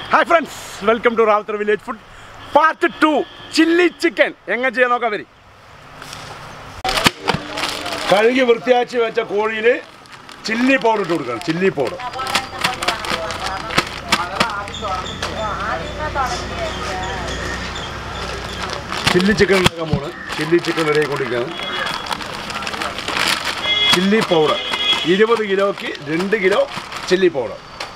Hi friends welcome to Ravuthar village food part two chilli chicken എങ്ങനെ ചെയ്യാൻ നോക്കാം വരി കഴുകി വൃത്തിയാക്കി വെച്ച കോഴിയിൽ ചില്ലി പൗഡർ ഇട്ട് കൊടുക്കണം ചില്ലി പൗഡർ ചില്ലി ചിക്കൻ ഉണ്ടാക്കാൻ പോണ് ചില്ലി ചിക്കൻ റെഡി ആയിക്കൊണ്ടിരിക്കുകയാണ് ചില്ലി പൗഡർ ഇരുപത് കിലോയ്ക്ക് രണ്ട് കിലോ ചില്ലി പൗഡർ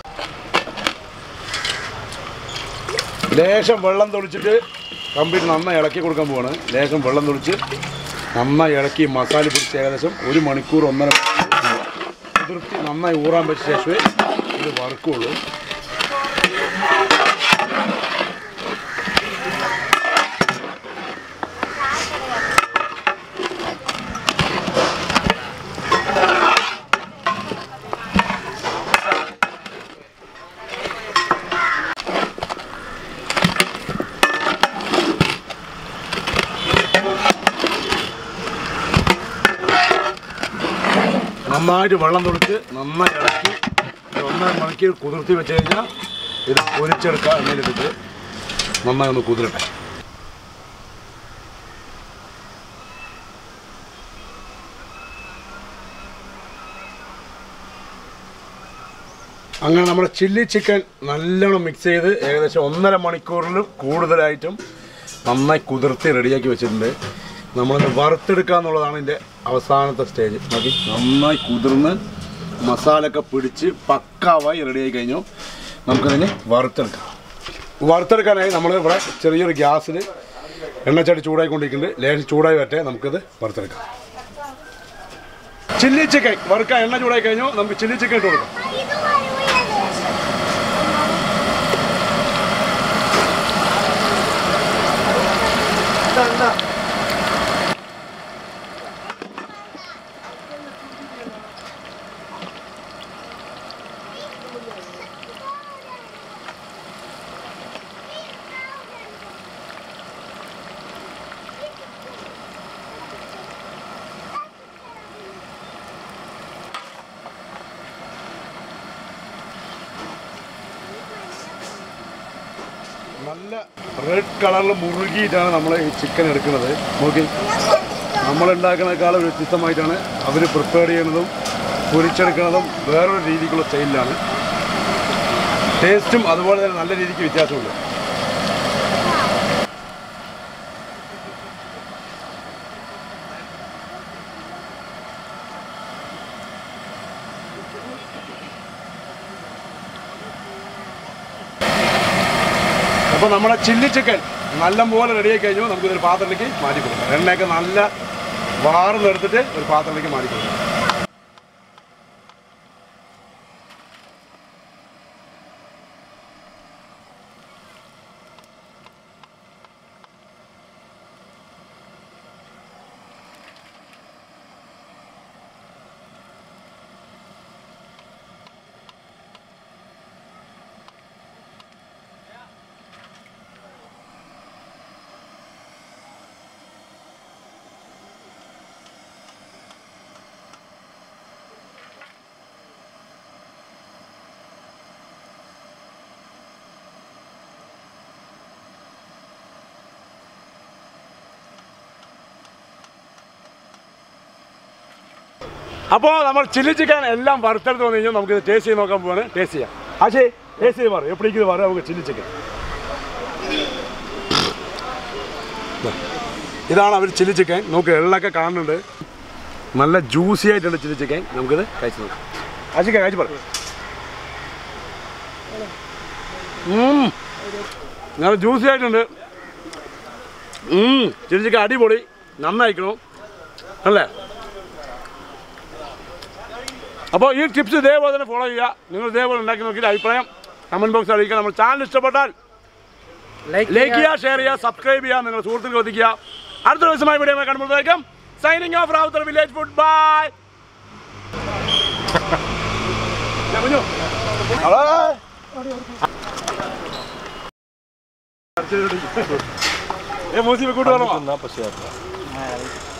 ലേശം വെള്ളം തൊളിച്ചിട്ട് കമ്പ്ലീറ്റ് നന്നായി ഇളക്കി കൊടുക്കാൻ പോവാണ് ലേശം വെള്ളം തൊളിച്ച് നന്നായി ഇളക്കി മസാല പിടിച്ച് ഏകദേശം ഒരു മണിക്കൂർ ഒന്നര മണിക്കൂർ കുതിർത്തി നന്നായി ഊറാൻ പറ്റിയ ശേഷമേ ഇത് വറുക്കുള്ളൂ നന്നായിട്ട് വെള്ളം തൊളിച്ച് നന്നായി ഇളക്കി ഒരു ഒന്നര മണിക്കൂർ കുതിർത്തി വെച്ച് കഴിഞ്ഞാൽ ഇത് പൊരിച്ചെടുക്കുക എണ്ണയിലിട്ടിട്ട് നന്നായി ഒന്ന് കുതിരട്ടെ അങ്ങനെ നമ്മുടെ ചില്ലി ചിക്കൻ നല്ലോണം മിക്സ് ചെയ്ത് ഏകദേശം ഒന്നര മണിക്കൂറിൽ കൂടുതലായിട്ടും നന്നായി കുതിർത്തി റെഡിയാക്കി വെച്ചിട്ടുണ്ട് നമ്മളിത് വറുത്തെടുക്കുക എന്നുള്ളതാണ് ഇതിൻ്റെ അവസാനത്തെ സ്റ്റേജ് നോക്കി നന്നായി കുതിർന്ന് മസാലയൊക്കെ പിടിച്ച് പക്കാവായി റെഡിയായി കഴിഞ്ഞു നമുക്കിതിന് വറുത്തെടുക്കാം വറുത്തെടുക്കാനായി നമ്മൾ ഇവിടെ ചെറിയൊരു ഗ്യാസിൽ എണ്ണച്ചട്ടി ചൂടായിക്കൊണ്ടിരിക്കുന്നുണ്ട് ലേശം ചൂടായി വരട്ടെ നമുക്കിത് വറുത്തെടുക്കാം ചില്ലി ചിക്കൻ വറുക്കാൻ എണ്ണ ചൂടായി കഴിഞ്ഞു നമുക്ക് ചില്ലി ചിക്കൻ ഇട്ട് കൊടുക്കാം നല്ല റെഡ് കളറിൽ മുറുകിയിട്ടാണ് നമ്മൾ ഈ ചിക്കൻ എടുക്കുന്നത് നോക്കി നമ്മൾ ഉണ്ടാക്കുന്നതിനേക്കാളും വ്യത്യസ്തമായിട്ടാണ് അവർ പ്രിപ്പയർ ചെയ്യുന്നതും പൊരിച്ചെടുക്കുന്നതും വേറൊരു രീതിക്കുള്ള സ്റ്റൈലിലാണ് ടേസ്റ്റും അതുപോലെ തന്നെ നല്ല രീതിക്ക് വ്യത്യാസമുണ്ട് അപ്പോൾ നമ്മുടെ ചില്ലി ചിക്കൻ നല്ലപോലെ റെഡിയായി കഴിഞ്ഞു നമുക്കിതൊരു പാത്രത്തിലേക്ക് മാറ്റി കൊടുക്കാം എണ്ണയൊക്കെ നല്ല വാർന്നെടുത്തിട്ട് ഒരു പാത്രത്തിലേക്ക് മാറ്റി കൊടുക്കാം അപ്പോൾ നമ്മൾ ചില്ലി ചിക്കൻ എല്ലാം വറുത്തെടുത്ത് വന്നു കഴിഞ്ഞാൽ നമുക്ക് ടേസ്റ്റ് ചെയ്ത് നോക്കാൻ പോവാണ് ടേസ്റ്റ് ചെയ്യാം ആശേ ടേസ്റ്റ് ചെയ്ത് പറയും എപ്പോഴേക്കും ഇത് പറയാം നമുക്ക് ചില്ലി ചിക്കൻ ഇതാണ് അവർ ചില്ലി ചിക്കൻ നമുക്ക് എള്ളൊക്കെ കാണുന്നുണ്ട് നല്ല ജ്യൂസി ആയിട്ടുണ്ട് ചില്ലി ചിക്കൻ നമുക്കിത് കഴിച്ച് നോക്കാം ആശിക്ക കഴിച്ച് പറ ഉം. നല്ല ജ്യൂസി ആയിട്ടുണ്ട് ഉം. ചില്ലി ചിക്കൻ അടിപൊളി നന്നായിരിക്കണം അല്ലേ അപ്പോൾ ഈ ടിപ്സ് ഇതേപോലെ തന്നെ ഫോളോ ചെയ്യുക നിങ്ങൾ ഇതേപോലെ ഉണ്ടാക്കി നോക്കിയിട്ട് അഭിപ്രായം കമൻറ്റ് ബോക്സിൽ അറിയിക്കുക നമ്മുടെ ചാനൽ ഇഷ്ടപ്പെട്ടാൽ ലൈക്ക് ചെയ്യുക ഷെയർ ചെയ്യുക സബ്സ്ക്രൈബ് ചെയ്യുക നിങ്ങളുടെ സുഹൃത്തുക്കൾ എത്തിക്കുക അടുത്ത ദിവസമായി വീഡിയോ കാണുമ്പോഴത്തേക്കും signing off Ravuthar village food bye ഏ മൂസി കൂട്ടുകാരോ ना पश्चात